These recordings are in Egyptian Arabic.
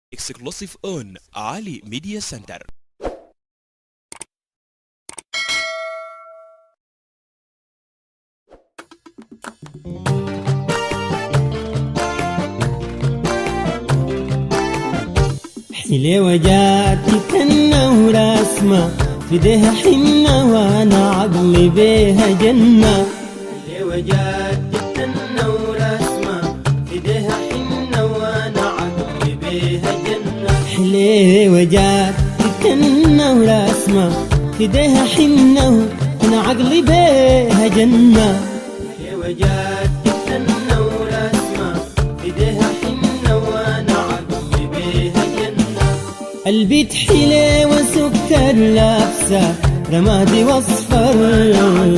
exclusive on Ali Media Center. حلوة جاتي كنا وراسمة في ديها حنة وانا عقلي بيها جنة حلوة جاتي كنا وراسمة في ديها حنة وانا عقلي بيها جنة حلوة جاتي كنا وراسمة في ديها حنة وانا عقلي بيها جنة حلوة جاتي كنا وراسمة في ديها حنة وانا عقلي بيها جنة البيت حلي وسكر لابسة رمادي واصفر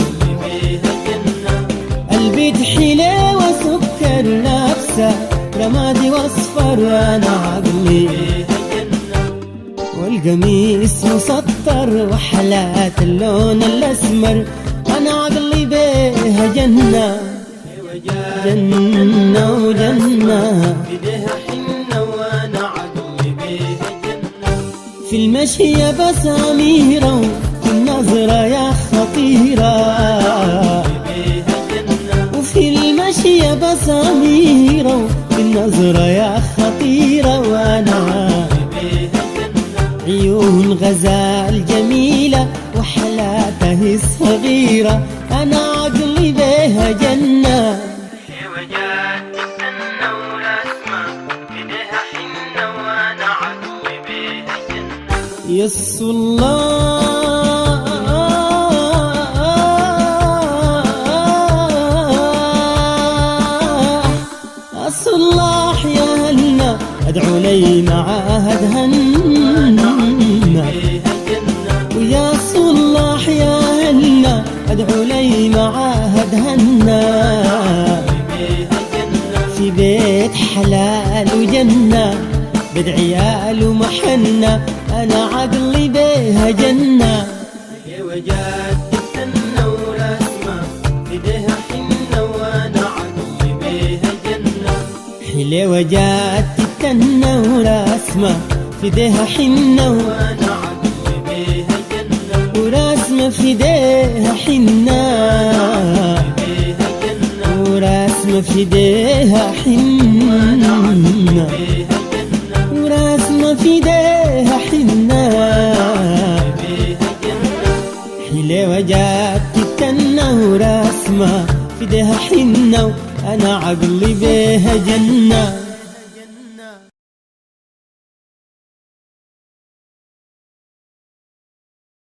البيت حلي وسكر لابسة رمادي واصفر انا عقلي والقميص مسطر وحلات اللون الاسمر انا عقلي بيها جنة جنة وجنة في المشي يا بساميرة وفي النظرة يا خطيرة وفي المشي يا بساميرة وفي النظرة يا خطيرة وانا عيون غزال جميلة وحلاته صغيرة أنا عقلي بيها جنة يس الله الصلاح يا هلنا ادعو لي معاهد هنا ويا صلاح يا هلنا ادعو لي معاهد هنا في بيت حلال وجنة بد عيال ومحنة أنا عقلي بيها جنة وجات تستنى ورسمة ايديها حنة وأنا عقلي بيها جنة حلي وجات تستنى ورسمة في ايديها حنة وأنا عقلي بيها جنة ورسمة في ايديها حنة ورسمة في ايديها حنة ورسمة في ايديها حنة حلي وجات تتنى ورسمة في ايديها حنة وانا عقلي بيها جنة